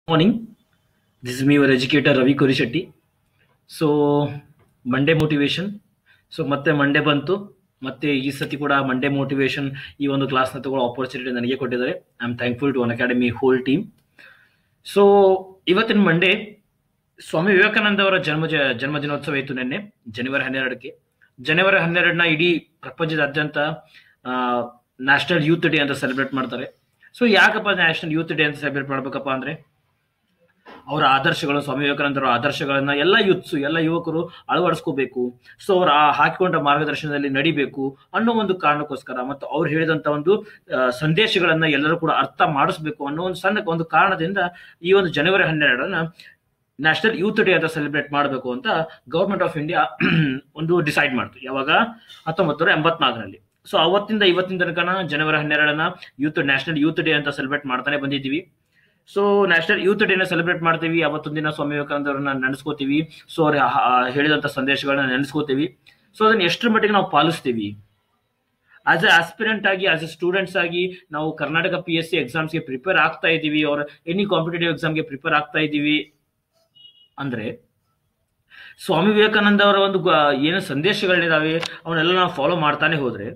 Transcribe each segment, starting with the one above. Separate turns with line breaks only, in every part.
morning. This is me, your educator Ravi Kurishetty. So Monday motivation so ಮತ್ತೆ Monday ಬಂತು ಮತ್ತೆ ಈ ಸತಿ ಕೂಡ ಮಂಡೇ ಮೋಟಿವೇಶನ್ ಈ ಒಂದು ಕ್ಲಾಸ್ನ ತಗೊಳ್ಳೋ ಆಪರ್ಚುನಿಟಿ ನನಗೆ ಕೊಟ್ಟಿದ್ದಾರೆ I am thankful to Unacademy whole team so ಇವತ್ತಿನ ಮಂಡೇ ಸ್ವಾಮಿ ವಿವೇಕಾನಂದ ಅವರ ಜನ್ಮ ಜ- ಜನ್ಮ ದಿನೋತ್ಸವ ಇತ್ತು ನಿನ್ನೆ ಜನವರಿ ಹನ್ನೆರಡಕ್ಕೆ ಜನವರಿ ಹನ್ನೆರಡನ ಇಡೀ ಪ್ರಪಂಚದಾದ್ಯಂತ ನ್ಯಾಷನಲ್ ಯೂತ್ ಡೇ ಅಂತ ಸೆಲೆಬ್ರೇಟ್ ಮಾಡ್ತಾರೆ ಸೊ ಯಾಕಪ್ಪ ನ್ಯಾಷನಲ್ ಯೂತ್ ಡೇ ಅಂತ ಸೆಲೆಬ್ರೇಟ್ ಮಾಡ್ಬೇಕಪ್ಪ ಅಂದ್ರೆ ಅವರ ಆದರ್ಶಗಳು ಸ್ವಾಮಿ ವಿವೇಕಾನಂದರ ಆದರ್ಶಗಳನ್ನ ಎಲ್ಲ ಯೂತ್ಸು ಎಲ್ಲ ಯುವಕರು ಅಳವಡಿಸ್ಕೋಬೇಕು ಸೊ ಅವರ ಆ ಹಾಕಿಕೊಂಡ ಮಾರ್ಗದರ್ಶನದಲ್ಲಿ ನಡಿಬೇಕು ಅನ್ನೋ ಒಂದು ಕಾರಣಕ್ಕೋಸ್ಕರ ಮತ್ತು ಅವ್ರು ಹೇಳಿದಂತ ಒಂದು ಆ, ಸಂದೇಶಗಳನ್ನ ಎಲ್ಲರೂ ಕೂಡ ಅರ್ಥ ಮಾಡಿಸ್ಬೇಕು ಅನ್ನೋ ಒಂದು ಸಣ್ಣ ಒಂದು ಕಾರಣದಿಂದ ಈ ಒಂದು ಜನವರಿ ಹನ್ನೆರಡನ ನ್ಯಾಷನಲ್ ಯೂತ್ ಡೇ ಅಂತ ಸೆಲೆಬ್ರೇಟ್ ಮಾಡಬೇಕು ಅಂತ ಗೌರ್ಮೆಂಟ್ ಆಫ್ ಇಂಡಿಯಾ ಒಂದು ಡಿಸೈಡ್ ಮಾಡ್ತು ಯಾವಾಗ ಹತ್ತೊಂಬತ್ತು ನೂರ ಎಂಬತ್ನಾಲ್ಕರಲ್ಲಿ ಸೊ ಅವತ್ತಿಂದ ಇವತ್ತಿನ ತನಕ ಜನವರಿ ಹನ್ನೆರಡನ ಯೂತ್ ನ್ಯಾಷನಲ್ ಯೂತ್ ಡೇ ಅಂತ ಸೆಲೆಬ್ರೇಟ್ ಮಾಡ್ತಾನೆ ಬಂದಿದ್ದೀವಿ ಸೊ ನ್ಯಾಷನಲ್ ಯೂತ್ ಡೇನ ಸೆಲೆಬ್ರೇಟ್ ಮಾಡ್ತೀವಿ ಅವತ್ತೊಂದು ದಿನ ಸ್ವಾಮಿ ವಿವೇಕಾನಂದ ಅವರನ್ನ ನೆನೆಸ್ಕೋತೀವಿ ಸೊ ಅವ್ರ ಆ- ಆ ಹೇಳಿದಂತ ಸಂದೇಶಗಳನ್ನ ನೆನೆಸ್ಕೋತೀವಿ ಸೊ ಅದನ್ನ ಎಷ್ಟರ ಮಟ್ಟಿಗೆ ನಾವು ಪಾಲಿಸ್ತೀವಿ ಆಸ್ ಎ ಆಸ್ಪಿರೆಂಟ್ ಆಗಿ ಆಸ್ ಎ ಸ್ಟೂಡೆಂಟ್ಸ್ ಆಗಿ ನಾವು ಕರ್ನಾಟಕ ಪಿ ಎಸ್ ಸಿ ಎಕ್ಸಾಮ್ಸ್ಗೆ ಪ್ರಿಪೇರ್ ಆಗ್ತಾ ಇದ್ದೀವಿ ಅವ್ರ ಎನಿ ಕಾಂಪಿಟೇಟಿವ್ ಎಕ್ಸಾಮ್ಗೆ ಪ್ರಿಪೇರ್ ಆಗ್ತಾ ಇದ್ದೀವಿ ಅಂದ್ರೆ ಸ್ವಾಮಿ ವಿವೇಕಾನಂದ ಅವರ ಒಂದು ಗ- ಏನು ಸಂದೇಶಗಳಿದಾವೆ ಅವನ್ನೆಲ್ಲ ನಾವು ಫಾಲೋ ಮಾಡ್ತಾನೆ ಹೋದ್ರೆ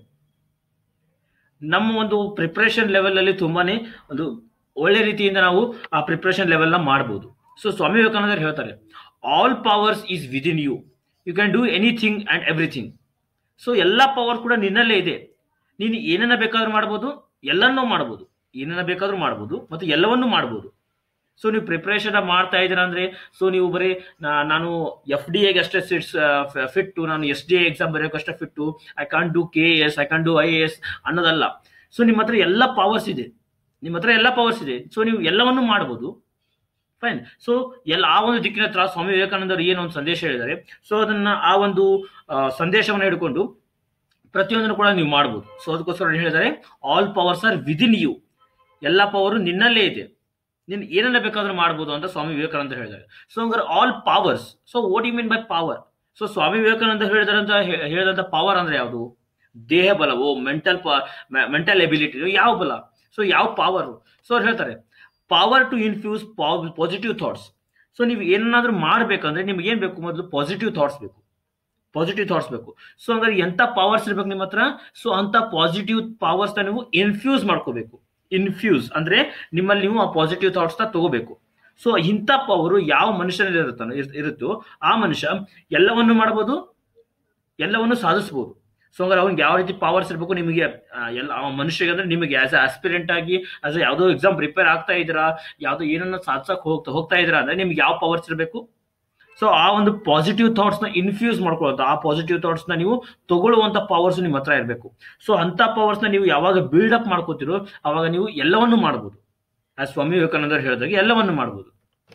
ನಮ್ಮ ಒಂದು ಪ್ರಿಪ್ರೇಷನ್ ಲೆವೆಲ್ ಅಲ್ಲಿ ತುಂಬಾನೇ ಒಂದು ಒಳ್ಳೆ ರೀತಿಯಿಂದ ನಾವು ಆ ಪ್ರಿಪ್ರೇಷನ್ ಲೆವೆಲ್ ನ ಮಾಡಬಹುದು ಸೊ ಸ್ವಾಮಿ ವಿವೇಕಾನಂದರು ಹೇಳ್ತಾರೆ all powers is within you you can do anything and everything so ಎಲ್ಲ ಪವರ್ ಕೂಡ ನಿನ್ನಲ್ಲೇ ಇದೆ ನೀನು ಏನನ್ನ ಬೇಕಾದ್ರೂ ಮಾಡ್ಬೋದು ಎಲ್ಲನ್ನೂ ಮಾಡ್ಬೋದು ಏನನ್ನ ಬೇಕಾದ್ರೂ ಮಾಡ್ಬೋದು ಮತ್ತು ಎಲ್ಲವನ್ನೂ ಮಾಡ್ಬೋದು ಸೊ ನೀವು ಪ್ರಿಪ್ರೇಷನ್ ಮಾಡ್ತಾ ಇದ್ದೀರಾ ಅಂದ್ರೆ ಸೊ ನೀವು ಬರೀ ನಾ- ನಾನು ಎಫ್ ಡಿ ಎಗೆ ಅಷ್ಟೇ ಸಿಟ್ಸ್ ಫಿಟ್ಟು ನಾನು ಎಸ್ ಡಿ ಎ ಎಕ್ಸಾಮ್ ಬರೆಯೋಕಷ್ಟೇ fit I can do K S I can do I A S ಅನ್ನೋದಲ್ಲ ಸೊ ನಿಮ್ಮ ಹತ್ರ ಎಲ್ಲ ಪವರ್ಸ್ ಇದೆ ನಿಮ್ಮ ಹತ್ರ ಎಲ್ಲ ಪವರ್ಸ್ ಇದೆ ಸೊ ನೀವು ಎಲ್ಲವನ್ನೂ ಮಾಡ್ಬೋದು ಫೈನ್ ಸೊ ಎಲ್ಲ ಆ ಒಂದು ದಿಕ್ಕಿನ ಹತ್ರ ಸ್ವಾಮಿ ವಿವೇಕಾನಂದ ಅವರು ಏನು ಒಂದು ಸಂದೇಶ ಹೇಳಿದ್ದಾರೆ ಸೊ ಅದನ್ನ ಆ ಒಂದು ಆ, ಸಂದೇಶವನ್ನು ಹಿಡ್ಕೊಂಡು ಪ್ರತಿಯೊಂದನ್ನು ಕೂಡ ನೀವು ಮಾಡ್ಬೋದು ಸೊ ಅದಕ್ಕೋಸ್ಕರ ಅವ್ರು ಹೇಳಿದ್ದಾರೆ all powers are within you ಎಲ್ಲ ಪವರು ನಿನ್ನಲ್ಲೇ ಇದೆ ನೀನು ಏನನ್ನ ಬೇಕಾದ್ರೂ ಮಾಡ್ಬೋದು ಅಂತ ಸ್ವಾಮಿ ವಿವೇಕಾನಂದ ಹೇಳಿದ್ದಾರೆ ಸೊ ಹಂಗಾರೆ all powers so what you mean by power so Swami Vivekananda ಹೇಳಿದಾರಂತ ಹೇಳಿದಂತ ಪವರ್ ಅಂದ್ರೆ ಯಾವುದು ದೇಹ ಬಲವು ಮೆಂಟಲ್ ಮೆಂಟಲ್ ಎಬಿಲಿಟಿ ಯಾವ ಬಲ ಸೊ ಯಾವ ಪವರ್ ಸೊ ಅವ್ರು ಹೇಳ್ತಾರೆ power to infuse positive thoughts so ನೀವು ಏನಾದ್ರೂ ಮಾಡ್ಬೇಕಂದ್ರೆ ನಿಮ್ಗೆ ಏನ್ ಬೇಕು ಮೊದಲು ಪಾಸಿಟಿವ್ ಥಾಟ್ಸ್ ಬೇಕು ಪಾಸಿಟಿವ್ ಥಾಟ್ಸ್ ಬೇಕು ಸೊ ಹಂಗಾರೆ ಎಂತ ಪವರ್ಸ್ ಇರ್ಬೇಕು ನಿಮ್ಮ ಹತ್ರ ಸೊ ಅಂತ ಪಾಸಿಟಿವ್ ಪವರ್ಸ್ ನೀವು ಇನ್ಫ್ಯೂಸ್ ಮಾಡ್ಕೋಬೇಕು ಇನ್ಫ್ಯೂಸ್ ಅಂದ್ರೆ ನಿಮ್ಮಲ್ಲಿ ನೀವು ಆ ಪಾಸಿಟಿವ್ ಥಾಟ್ಸ್ ನ ತಗೋಬೇಕು ಸೊ ಇಂಥ ಪವರು ಯಾವ ಮನುಷ್ಯನಲ್ಲಿ ಇರುತ್ತಾನೋ ಇರ್- ಇರುತ್ತೋ ಆ ಮನುಷ್ಯ ಎಲ್ಲವನ್ನು ಮಾಡಬಹುದು ಎಲ್ಲವನ್ನು ಸಾಧಿಸಬಹುದು ಸೊ ಹಂಗಾರೆ ಅವ್ನಿಗೆ ಯಾವ ರೀತಿ ಪವರ್ಸ್ ಇರಬೇಕು ನಿಮಗೆ ಆ, ಎಲ್ಲ ಆ ಮನುಷ್ಯಗೆ ಅಂದ್ರೆ ನಿಮಗೆ ಆಸ್ ಎ ಆಸ್ಪಿರೆಂಟ್ ಆಗಿ ಆಸ್ ಯಾವುದೋ ಎಕ್ಸಾಮ್ ಪ್ರಿಪೇರ್ ಆಗ್ತಾ ಇದ್ದೀರಾ ಯಾವುದೋ ಏನನ್ನ ಸಾಧಿಸಕ್ ಹೋಗ್ತಾ ಹೋಗ್ತಾ ಇದ್ದೀರಾ ಅಂದ್ರೆ ನಿಮ್ಗೆ ಯಾವ ಪವರ್ಸ್ ಇರಬೇಕು ಸೊ ಆ ಒಂದು ಪಾಸಿಟಿವ್ ಥಾಟ್ಸ್ ನ ಇನ್ಫ್ಯೂಸ್ ಮಾಡ್ಕೊಳ್ಳೋದು ಆ ಪಾಸಿಟಿವ್ ಥಾಟ್ಸ್ ನ ನೀವು ತಗೊಳ್ಳುವಂತ ಪವರ್ಸ್ ನಿಮ್ಮ ಹತ್ರ ಇರಬೇಕು ಸೊ ಅಂತ ಪವರ್ಸ್ ನ ನೀವು ಯಾವಾಗ ಬಿಲ್ಡ್ ಅಪ್ ಮಾಡ್ಕೋತಿರೋ ಅವಾಗ ನೀವು ಎಲ್ಲವನ್ನು ಮಾಡ್ಬೋದು ಆ ಸ್ವಾಮಿ ವಿವೇಕಾನಂದ ಅವ್ರು ಹೇಳಿದಾಗ ಎಲ್ಲವನ್ನು ಮಾಡ್ಬೋದು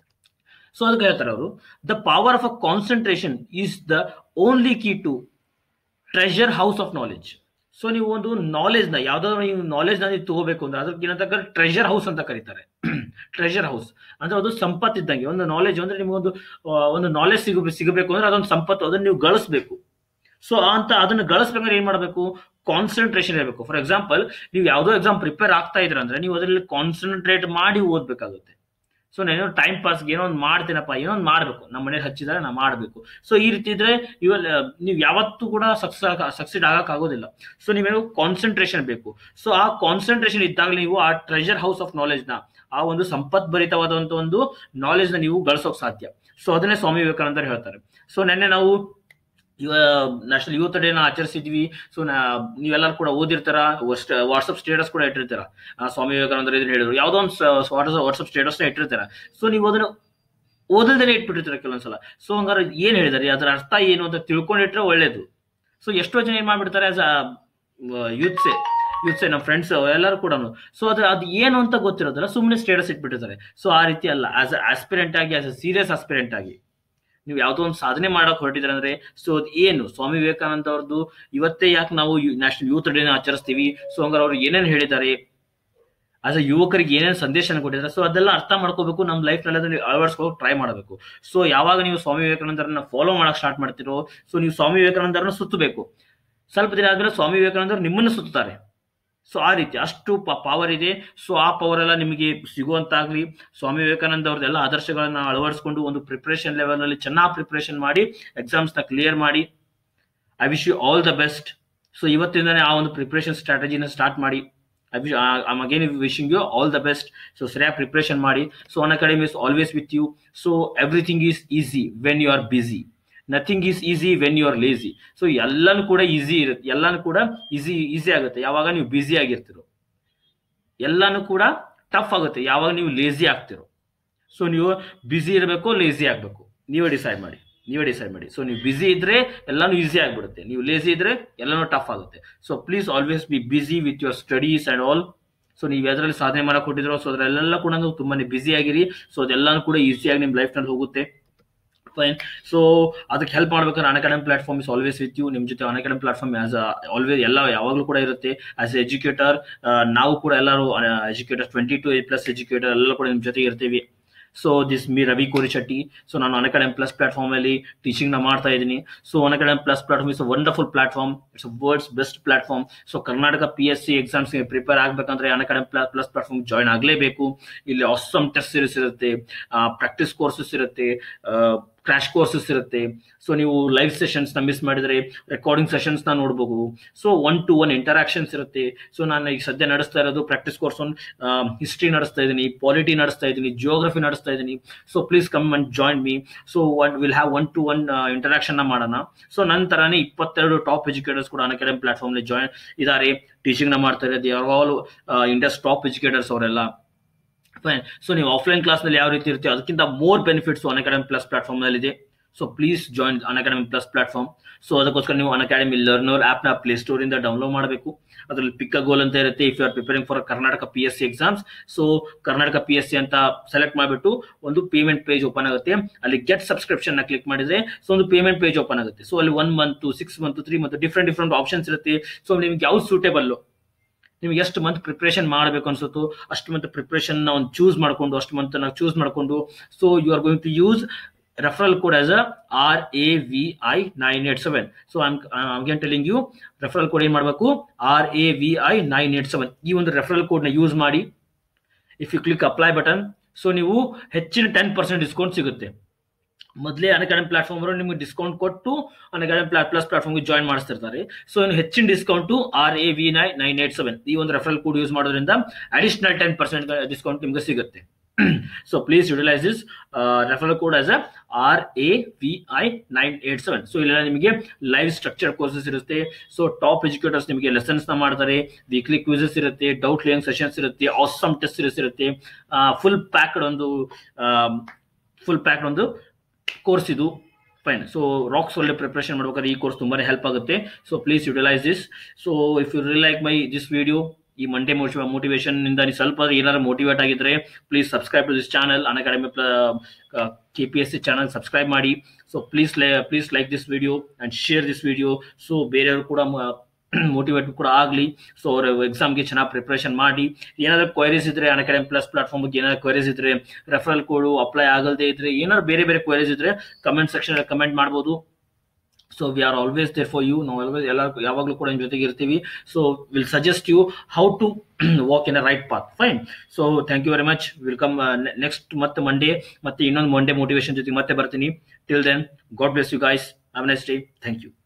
ಸೊ ಅದಕ್ಕೆ ಹೇಳ್ತಾರೆ ಅವರು the power of a concentration is the only key to treasure house of knowledge so ನೀವು ಒಂದು ನಾಲೆಜ್ ನ ಯಾವ್ದಾದ್ರು ನೀವು ನಾಲೆಜ್ ನ ನೀವು ತಗೋಬೇಕು ಅಂದ್ರೆ ಅದಕ್ಕೆ ಏನಂತ ಟ್ರೆಷರ್ ಹೌಸ್ ಅಂತ ಕರೀತಾರೆ ಟ್ರೆಷರ್ ಹೌಸ್ ಅಂದ್ರೆ ಅದು ಸಂಪತ್ತು ಇದ್ದಂಗೆ ಒಂದು ನಾಲೆಜ್ ಅಂದ್ರೆ ನಿಮ್ಗೊಂದು ಆ, ಒಂದು ನಾಲೆಜ್ ಸಿಗ ಸಿಗಬೇಕು ಅಂದ್ರೆ ಅದೊಂದು ಸಂಪತ್ತು ಅದನ್ನ ನೀವು ಗಳಿಸ್ಬೇಕು ಸೊ ಅಂತ ಅದನ್ನ ಗಳಿಸ್ಬೇಕಂದ್ರೆ ಏನ್ ಮಾಡಬೇಕು ಕಾನ್ಸಂಟ್ರೇಷನ್ ಇರಬೇಕು ಫಾರ್ ಎಕ್ಸಾಂಪಲ್ ನೀವು ಯಾವುದೋ ಎಕ್ಸಾಮ್ ಪ್ರಿಪೇರ್ ಆಗ್ತಾ ಇದ್ರ ಅಂದ್ರೆ ನೀವು ಅದರಲ್ಲಿ ಕಾನ್ಸಂಟ್ರೇಟ್ ಮಾಡಿ ಓದ್ಬೇಕಾಗುತ್ತೆ ಸೊ ನಾನು ಟೈಮ್ ಪಾಸ್ಗೆ ಏನೋ ಒಂದು ಮಾಡ್ತೀನಪ್ಪ ಏನೋ ಒಂದು ಮಾಡಬೇಕು ನಮ್ಮ ಮನೇಲಿ ಹಚ್ಚಿದ್ರೆ ನಾ ಮಾಡಬೇಕು ಸೊ ಈ ರೀತಿ ಇದ್ರೆ ಇವೆಲ್ಲ ನೀವು ಯಾವತ್ತೂ ಕೂಡ ಸಕ್ಸಸ್ ಸಕ್ಸೀಡ್ ಆಗಕ್ ಆಗೋದಿಲ್ಲ ಸೊ ನೀವೇನು ಕಾನ್ಸಂಟ್ರೇಷನ್ ಬೇಕು ಸೊ ಆ ಕಾನ್ಸಂಟ್ರೇಷನ್ ಇದ್ದಾಗಲೇ ನೀವು ಆ ಟ್ರೆಷರ್ ಹೌಸ್ ಆಫ್ ನಾಲೆಜ್ ನ ಆ ಒಂದು ಸಂಪತ್ಭರಿತವಾದಂತ ಒಂದು ನಾಲೆಜ್ ನ ನೀವು ಗಳಿಸೋಕ್ ಸಾಧ್ಯ ಸೊ ಅದನ್ನೇ ಸ್ವಾಮಿ ವಿವೇಕಾನಂದರು ಹೇಳ್ತಾರೆ ಸೊ ನೆನ್ನೆ ನಾವು ಇವ ನ್ಯಾಷನಲ್ ಯೂತ್ ಡೇನ ಆಚರಿಸಿದ್ವಿ ಸೊ ನೀವೆಲ್ಲರೂ ಕೂಡ ಓದಿರ್ತಾರ ವಾಟ್ಸಪ್ ಸ್ಟೇಟಸ್ ಕೂಡ ಇಟ್ಟಿರ್ತಾರ ಆ, ಸ್ವಾಮಿ ವಿವೇಕಾನಂದರು ಇದನ್ನ ಹೇಳಿದ್ರು ಯಾವುದೋ ಒಂದು ವಾಟ್ಸಪ್ ಸ್ಟೇಟಸ್ ನ ಇಟ್ಟಿರ್ತಾರ ಸೊ ನೀವು ಅದನ್ನ ಓದಲ್ದೇನೆ ಇಟ್ಬಿಟ್ಟಿರ್ತಾರೆ ಕೆಲವೊಂದ್ಸಲ ಸೊ ಹಂಗಾರೆ ಏನ್ ಹೇಳಿದಾರೆ ಅದರ ಅರ್ಥ ಏನು ಅಂತ ತಿಳ್ಕೊಂಡಿಟ್ರೆ ಒಳ್ಳೇದು ಸೊ ಎಷ್ಟೋ ಜನ ಏನ್ ಮಾಡ್ಬಿಡ್ತಾರೆ ಆಸ್ ಯೂತ್ಸೆ ಯೂತ್ಸೆ ನಮ್ಮ ಫ್ರೆಂಡ್ಸ್ ಎಲ್ಲರೂ ಕೂಡ ಸೊ ಅದು ಅದು ಏನು ಅಂತ ಗೊತ್ತಿರೋದಿಲ್ಲ ಸುಮ್ಮನೆ ಸ್ಟೇಟಸ್ ಇಟ್ಬಿಟ್ಟಿರ್ತಾರೆ ಸೊ ಆ ರೀತಿ ಅಲ್ಲ ಆಸ್ ಅ ಆಸ್ಪಿರೆಂಟ್ ಆಗಿ ಆಸ್ ಅ ಸೀರಿಯಸ್ ಆಸ್ಪಿರೆಂಟ್ ಆಗಿ ನೀವು ಯಾವುದೋ ಒಂದು ಸಾಧನೆ ಮಾಡಕ್ ಹೊರಟಿದ್ರೆ ಅಂದ್ರೆ ಸೊ ಅದು ಏನು ಸ್ವಾಮಿ ವಿವೇಕಾನಂದ ಅವ್ರದ್ದು ಇವತ್ತೇ ಯಾಕೆ ನಾವು ನ್ಯಾಷನಲ್ ಯೂತ್ ಡೇನ ಆಚರಿಸ್ತೀವಿ ಸೊ ಹಂಗಾರೆ ಅವ್ರು ಏನೇನು ಹೇಳಿದ್ದಾರೆ ಆಸ್ ಅ ಯುವಕರಿಗೆ ಏನೇನು ಸಂದೇಶನ ಕೊಟ್ಟಿದ್ದಾರೆ ಸೊ ಅದೆಲ್ಲ ಅರ್ಥ ಮಾಡ್ಕೋಬೇಕು ನಮ್ಮ ಲೈಫ್ ನಲ್ಲಿ ಅದನ್ನ ಅಳವಡಿಸ್ಕೋಕ್ ಟ್ರೈ ಮಾಡಬೇಕು ಸೊ ಯಾವಾಗ ನೀವು ಸ್ವಾಮಿ ವಿವೇಕಾನಂದರನ್ನ ಫಾಲೋ ಮಾಡಕ್ ಸ್ಟಾರ್ಟ್ ಮಾಡ್ತಿರೋ ಸೊ ನೀವು ಸ್ವಾಮಿ ವಿವೇಕಾನಂದರನ್ನ ಸುತ್ತಬೇಕು ಸ್ವಲ್ಪ ದಿನ ಆದ್ಮೇಲೆ ಸ್ವಾಮಿ ವಿವೇಕಾನಂದರು ನಿಮ್ಮನ್ನು ಸುತ್ತಾರೆ ಸೊ ಆ ರೀತಿ ಅಷ್ಟು ಪವರ್ ಇದೆ ಸೊ ಆ ಪವರ್ ಎಲ್ಲ ನಿಮಗೆ ಸಿಗುವಂತಾಗ್ಲಿ ಸ್ವಾಮಿ ವಿವೇಕಾನಂದ ಅವ್ರದ್ದೆಲ್ಲ ಆದರ್ಶಗಳನ್ನ ಅಳವಡಿಸ್ಕೊಂಡು ಒಂದು ಪ್ರಿಪ್ರೇಷನ್ ಲೆವೆಲ್ನಲ್ಲಿ ಚೆನ್ನಾಗಿ ಪ್ರಿಪ್ರೇಷನ್ ಮಾಡಿ ಎಕ್ಸಾಮ್ಸ್ನ ಕ್ಲಿಯರ್ ಮಾಡಿ I wish you all the best so ಇವತ್ತಿಂದನೇ ಆ ಒಂದು ಪ್ರಿಪ್ರೇಷನ್ ಸ್ಟ್ರಾಟಜಿನ ಸ್ಟಾರ್ಟ್ ಮಾಡಿ I wish I'm again wishing you all the best so ಸರಿಯಾಗಿ ಪ್ರಿಪ್ರೇಷನ್ ಮಾಡಿ so Unacademy is always with you so everything is easy when you are busy nothing is easy when you are lazy so ಎಲ್ಲನೂ ಕೂಡ easy ಇರುತ್ತೆ ಎಲ್ಲನೂ ಕೂಡ easy easy ಆಗುತ್ತೆ ಯಾವಾಗ ನೀವು ಬ್ಯುಸಿ ಆಗಿರ್ತೀರೋ ಎಲ್ಲನೂ ಕೂಡ ಟಫ್ ಆಗುತ್ತೆ ಯಾವಾಗ ನೀವು ಲೇಸಿ ಆಗ್ತಿರೋ ಸೊ ನೀವು ಬ್ಯುಸಿ ಇರಬೇಕು ಲೇಸಿ ಆಗಬೇಕು ನೀವೇ ಡಿಸೈಡ್ ಮಾಡಿ ನೀವೇ ಡಿಸೈಡ್ ಮಾಡಿ ಸೊ ನೀವು ಬ್ಯುಸಿ ಇದ್ರೆ ಎಲ್ಲಾನು ಈಸಿ ಆಗಿಬಿಡುತ್ತೆ ನೀವು ಲೇಸಿ ಇದ್ರೆ ಎಲ್ಲಾನು ಟಫ್ ಆಗುತ್ತೆ so please always be busy with your studies and all so ನೀವು ಅದರಲ್ಲಿ ಸಾಧನೆ ಮಾಡಕ್ಕೆ ಕೊಟ್ಟಿದ್ರು ಸೊ ಅದರಲ್ಲೆಲ್ಲ ಕೂಡ ನೀವು ತುಂಬಾ ಬ್ಯುಸಿ ಆಗಿರಿ ಸೊ ಅದೆಲ್ಲನೂ ಕೂಡ ಈಸಿಯಾಗಿ ನಿಮ್ಮ ಲೈಫ್ನಲ್ಲಿ ಹೋಗುತ್ತೆ ಫೈನ್ ಸೊ ಅದಕ್ಕೆ ಹೆಲ್ಪ್ ಮಾಡ್ಬೇಕಾದ್ರೆ Unacademy platform is always with you ನಿಮ್ಮ ಜೊತೆ ಅನ್ಅಕಾಡೆಮಿ ಪ್ಲಾಟ್ಫಾರ್ಮ್ ಆಸ್ ಆಲ್ವೇಸ್ ಎಲ್ಲ ಯಾವಾಗಲೂ ಕೂಡ ಇರುತ್ತೆ ಆಸ್ ಎ ಎಜುಕೇಟರ್ ನಾವು ಕೂಡ ಎಲ್ಲರೂ educator twenty two plus educator ಎಲ್ಲ ಕೂಡ ನಿಮ್ಮ ಜೊತೆಗೆ ಇರ್ತೀವಿ so this me Ravi Kurishetty so ನಾನು ಅನ್ಅಕಾಡೆಮಿ ಪ್ಲಸ್ ಪ್ಲಾಟ್ಫಾರ್ಮ್ ಅಲ್ಲಿ ಟೀಚಿಂಗ್ ನ ಮಾಡ್ತಾ ಇದ್ದೀನಿ so Unacademy plus platform is wonderful platform it's world's best platform so Karnataka P S C ಎಕ್ಸಾಮ್ಸ್ಗೆ ಪ್ರಿಪೇರ್ ಆಗಬೇಕಂದ್ರೆ ಅನ್ಅಕಾಡೆಮಿ ಪ್ಲಸ್ ಪ್ಲಾಟ್ಫಾರ್ಮ್ ಜಾಯ್ನ್ ಆಗಲೇಬೇಕು ಇಲ್ಲಿ ಆಸಮ್ ಟೆಸ್ಟ್ ಸೀರೀಸ್ ಇರುತ್ತೆ ಪ್ರಾಕ್ಟೀಸ್ ಕೋರ್ಸಸ್ ಇರುತ್ತೆ ಕ್ರಾಶ್ ಕೋರ್ಸಸ್ ಇರುತ್ತೆ ಸೊ ನೀವು ಲೈವ್ ಸೆಷನ್ಸ್ ನ ಮಿಸ್ ಮಾಡಿದ್ರೆ ರೆಕಾರ್ಡಿಂಗ್ ಸೆಷನ್ಸ್ ನ ನೋಡಬಹುದು so one to one interactions ಇರುತ್ತೆ ಸೊ ನಾನು ಈಗ ಸದ್ಯ ನಡೆಸ್ತಾ ಇರೋದು ಪ್ರಾಕ್ಟೀಸ್ ಕೋರ್ಸ್ ಒನ್ ಹಿಸ್ಟ್ರಿ ನಡೆಸ್ತಾ ಇದ್ದೀನಿ ಪಾಲಿಟಿ ನಡೆಸ್ತಾ ಇದ್ದೀನಿ ಜಿಯೋಗ್ರಫಿ ನಡೆಸ್ತಾ ಇದ್ದೀನಿ so please come and join me so one will have one to one interaction ನ ಮಾಡೋಣ ಸೊ ನಂತರನೇ ಇಪ್ಪತ್ತೆರಡು ಟಾಪ್ ಎಜುಕೇಟರ್ಸ್ ಕೂಡ ಅನ್ಅಕಾಡೆಮಿ ಪ್ಲಾಟ್ಫಾರ್ಮ್ ನಲ್ಲಿ ಜಾಯಿನ್ ಇದ್ದಾರೆ ಟೀಚಿಂಗ್ ನ ಮಾಡ್ತಾ ಇದ್ದಾರೆ they are all India's top educators ಅವರೆಲ್ಲ ಫೈನ್ ಸೊ ನೀವು ಆಫ್ಲೈನ್ ಕ್ಲಾಸ್ನಲ್ಲಿ ಯಾವ ರೀತಿ ಇರ್ತೀವಿ ಅದಕ್ಕಿಂತ more benefits Unacademy plus platform ನಲ್ಲಿ ಇದೆ so please join Unacademy plus platform so ಅದಕ್ಕೋಸ್ಕರ ನೀವು ಅನ್ಅಕಾಡೆಮಿ ಲರ್ನರ್ ಆಪ್ ನ ಪ್ಲೇ ಸ್ಟೋರ್ ಇಂದ ಡೌನ್ಲೋಡ್ ಮಾಡಬೇಕು ಅದರಲ್ಲಿ ಪಿಕ್ ಅ ಗೋಲ್ ಅಂತ ಇರುತ್ತೆ if you are preparing for Karnataka P S C exams so Karnataka P S C ಅಂತ ಸೆಲೆಕ್ಟ್ ಮಾಡಿಬಿಟ್ಟು ಒಂದು ಪೇಮೆಂಟ್ ಪೇಜ್ ಓಪನ್ ಆಗುತ್ತೆ ಅಲ್ಲಿ ಗೆಟ್ ಸಬ್ಸ್ಕ್ರಿಪ್ಷನ್ ನ ಕ್ಲಿಕ್ ಮಾಡಿದ್ರೆ ಸೊ ಒಂದು ಪೇಮೆಂಟ್ ಪೇಜ್ ಓಪನ್ ಆಗುತ್ತೆ ಸೊ ಅಲ್ಲಿ one month six month three month different different options ಇರುತ್ತೆ ಸೊ ನಿಮ್ಗೆ ಯಾವ್ದು ಸೂಟೇಬಲ್ ನಿಮ್ಗೆ ಎಷ್ಟು ಮಂತ್ ಪ್ರಿಪ್ರೇಷನ್ ಮಾಡಬೇಕು ಅನ್ಸುತ್ತೋ ಅಷ್ಟು ಮಂತ್ ಪ್ರಿಪ್ರೇಷನ್ ನ ಒಂದು ಚೂಸ್ ಮಾಡ್ಕೊಂಡು ಅಷ್ಟು ಮಂತ್ ನಾವು ಚೂಸ್ ಮಾಡ್ಕೊಂಡು so you are going to use referral code as a R A V I nine eight seven so again telling you referral code ಏನ್ ಮಾಡಬೇಕು R A V I nine eight seven ಈ ಒಂದು referral code ನ use ಮಾಡಿ if you click apply button so ನೀವು ಹೆಚ್ಚಿನ ten percent discount ಸಿಗುತ್ತೆ ಮೊದಲೇ ಅನ್ಅಕಾಡೆಮಿ ಪ್ಲಾಟ್ಫಾರ್ಮ್ ಅವರು ನಿಮಗೆ ಡಿಸ್ಕೌಂಟ್ ಕೊಟ್ಟು ಅನ್ಅಕಾಡೆಮಿ ಪ್ಲಾ ಪ್ಲಸ್ ಪ್ಲಾಟ್ಫಾರ್ಮ್ಗೆ ಜಾಯ್ನ್ ಮಾಡಿಸ್ತಿರ್ತಾರೆ ಸೊ ಇನ್ನು ಹೆಚ್ಚಿನ ಡಿಸ್ಕೌಂಟು ಆರ್ ಎ ವಿ ನೈ ನೈನ್ ಏಟ್ ಸೆವೆನ್ ಈ ಒಂದು ರೆಫರಲ್ ಕೋಡ್ ಯೂಸ್ ಮಾಡೋದ್ರಿಂದ ಅಡಿಷನಲ್ ಟೆನ್ ಪರ್ಸೆಂಟ್ ಡಿಸ್ಕೌಂಟ್ ನಿಮಗೆ ಸಿಗುತ್ತೆ so please utilise this referral code as a R A V I nine eight seven so ಇಲ್ಲೆಲ್ಲ ನಿಮಗೆ ಲೈವ್ ಸ್ಟ್ರಕ್ಚರ್ ಕೋರ್ಸಸ್ ಇರುತ್ತೆ so top educators ನಿಮಗೆ lessons ನ ಮಾಡ್ತಾರೆ ವೀಕ್ಲಿ ಕ್ವಿಸಸ್ ಇರುತ್ತೆ ಡೌಟ್ ಕ್ಲಿಯರಿಂಗ್ ಸೆಷನ್ಸ್ ಇರುತ್ತೆ ಆಸಮ್ ಟೆಸ್ಟ್ ಸೀರೀಸ್ ಇರುತ್ತೆ full packed ಒಂದು ಫುಲ್ ಪ್ಯಾಕ್ಡ್ ಒಂದು ಕೋರ್ಸ್ ಇದು ಫೈನ್ ಸೊ ರಾಕ್ಸ್ ಒಳ್ಳೆ ಪ್ರಿಪ್ರೇಷನ್ ಮಾಡ್ಬೇಕಾದ್ರೆ ಈ ಕೋರ್ಸ್ ತುಂಬಾನೇ ಹೆಲ್ಪ್ ಆಗುತ್ತೆ so please utilise this so if you ರಿ ಲೈಕ್ ಮೈ ದಿಸ್ ವಿಡಿಯೋ ಈ ಮಂಡೇ ಮೋಟಿವ ಮೋಟಿವೇಶನ್ ಇಂದ ನೀವು ಸ್ವಲ್ಪ ಏನಾದ್ರು ಮೋಟಿವೇಟ್ ಆಗಿದ್ರೆ please subscribe to this channel Unacademy K P S C channel subscribe ಮಾಡಿ so please please like this video and share this video so ಬೇರೆಯವರು ಕೂಡ ಮೋಟಿವೇಟ್ ಕೂಡ ಆಗಲಿ ಸೊ ಅವ್ರ ಎಕ್ಸಾಮ್ಗೆ ಚೆನ್ನಾಗಿ ಪ್ರಿಪ್ರೇಷನ್ ಮಾಡಿ ಏನಾದ್ರು ಕ್ವೈರೀಸ್ ಇದ್ರೆ ಅನ್ ಅಕಾಡೆಮಿ ಪ್ಲಸ್ ಪ್ಲಾಟ್ಫಾರ್ಮ್ ಬಗ್ಗೆ ಏನಾದ್ರು ಕ್ವೈರೀಸ್ ಇದ್ರೆ ರೆಫರಲ್ ಕೋಡು ಅಪ್ಲೈ ಆಗಲ್ದೇ ಇದ್ರೆ ಏನಾದ್ರು ಬೇರೆ ಬೇರೆ ಕ್ವೈರೀಸ್ ಇದ್ರೆ ಕಮೆಂಟ್ ಸೆಕ್ಷನ್ ಕಮೆಂಟ್ ಮಾಡ್ಬೋದು so we are always there for you ನಾವು ಆಲ್ವೇಸ್ ಎಲ್ಲ ಯಾವಾಗಲೂ ಕೂಡ ನಿಮ್ಮ ಜೊತೆಗೆ ಇರ್ತೀವಿ so will suggest you how to walk in a right path fine so thank you very much welcome next ಮತ್ತೆ ಮಂಡೇ ಮತ್ತೆ ಇನ್ನೊಂದು ಮಂಡೇ ಮೋಟಿವೇಶನ್ ಜೊತೆಗೆ ಮತ್ತೆ ಬರ್ತೀನಿ till then God bless you guys have next day thank you